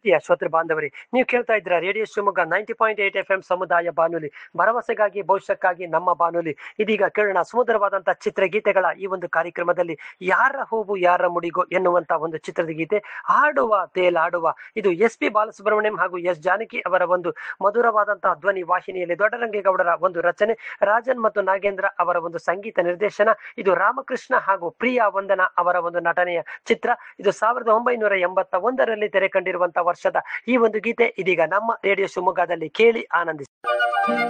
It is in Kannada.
ಪ್ರಿಯ ಶ್ರೋತೃ ಬಾಂಧವರೇ ನೀವು ಕೇಳ್ತಾ ಇದ್ದೀರಾ radio Shivamogga ninety point eight F M ಸಮುದಾಯ ಬಾನುಲಿ ಭರವಸೆಗಾಗಿ ಭವಿಷ್ಯಕ್ಕಾಗಿ ನಮ್ಮ ಬಾನುಲಿ ಇದೀಗ ಕೇಳೋಣ ಸುಮಧುರವಾದಂತಹ ಚಿತ್ರಗೀತೆಗಳ ಈ ಒಂದು ಕಾರ್ಯಕ್ರಮದಲ್ಲಿ ಯಾರ ಹೂವು ಯಾರ ಮುಡಿಗೋ ಎನ್ನುವಂತ ಒಂದು ಚಿತ್ರದ ಗೀತೆ ಹಾಡುವ ತೇಲಾಡುವ ಇದು ಎಸ್ ಪಿ ಬಾಲಸುಬ್ರಹ್ಮಣ್ಯಂ ಹಾಗೂ ಎಸ್ ಜಾನಕಿ ಅವರ ಒಂದು ಮಧುರವಾದಂತಹ ಧ್ವನಿ ವಾಹಿನಿಯಲ್ಲಿ ದೊಡ್ಡರಂಗೇಗೌಡರ ಒಂದು ರಚನೆ ರಾಜನ್ ಮತ್ತು ನಾಗೇಂದ್ರ ಅವರ ಒಂದು ಸಂಗೀತ ನಿರ್ದೇಶನ ಇದು ರಾಮಕೃಷ್ಣ ಹಾಗೂ ಪ್ರಿಯಾ ವಂದನ ಅವರ ಒಂದು ನಟನೆಯ ಚಿತ್ರ ಇದು ಸಾವಿರದ ಒಂಬೈನೂರ ಎಂಬತ್ತ ಒಂದರಲ್ಲಿ ತೆರೆ ಕಂಡಿರುವಂತಹ ವರ್ಷದ ಈ ಒಂದು ಗೀತೆ ಇದೀಗ ನಮ್ಮ ರೇಡಿಯೋ ಶಿವಮೊಗ್ಗದಲ್ಲಿ ಕೇಳಿ ಆನಂದಿಸಿ